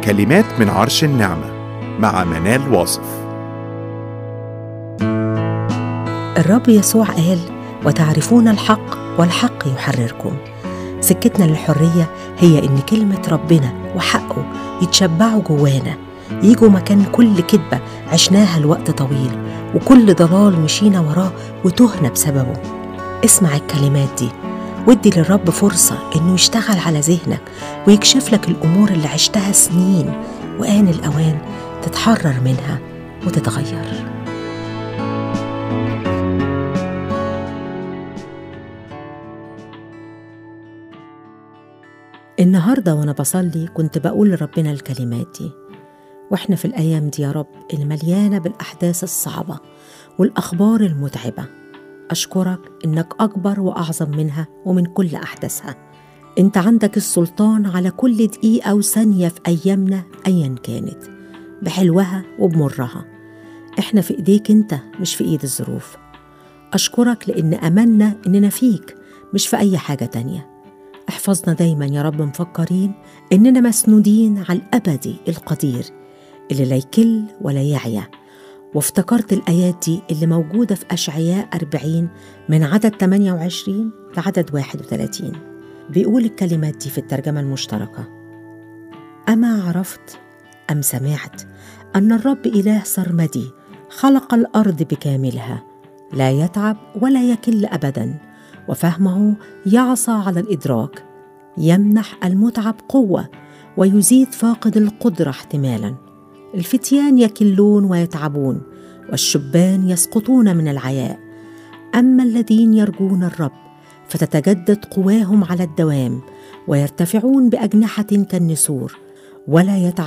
كلمات من عرش النعمة مع منال واصف الرب يسوع قال وتعرفون الحق والحق يحرركم سكتنا للحرية هي إن كلمة ربنا وحقه يتشبعوا جوانا يجوا مكان كل كذبة عشناها لوقت طويل وكل ضلال مشينا وراه وتهنا بسببه اسمع الكلمات دي وادي للرب فرصة إنه يشتغل على ذهنك ويكشف لك الأمور اللي عشتها سنين وآن الأوان تتحرر منها وتتغير النهاردة وأنا بصلي كنت بقول لربنا الكلمات دي وإحنا في الأيام دي يا رب المليانة بالأحداث الصعبة والأخبار المتعبة أشكرك إنك أكبر وأعظم منها ومن كل أحداثها أنت عندك السلطان على كل دقيقة وثانية في أيامنا أيا كانت بحلوها وبمرها إحنا في إيديك أنت مش في إيد الظروف أشكرك لأن أمنا إننا فيك مش في أي حاجة تانية احفظنا دايما يا رب مفكرين إننا مسنودين على الأبدي القدير اللي لا يكل ولا يعيا وافتكرت الآيات دي اللي موجودة في أشعياء 40 من عدد 28 لعدد 31 بيقول الكلمات دي في الترجمة المشتركة أما عرفت أم سمعت أن الرب إله سرمدي خلق الأرض بكاملها لا يتعب ولا يكل أبدا وفهمه يعصى على الإدراك يمنح المتعب قوة ويزيد فاقد القدرة احتمالا الفتيان يكلون ويتعبون والشبان يسقطون من العياء اما الذين يرجون الرب فتتجدد قواهم على الدوام ويرتفعون باجنحه كالنسور ولا يتعب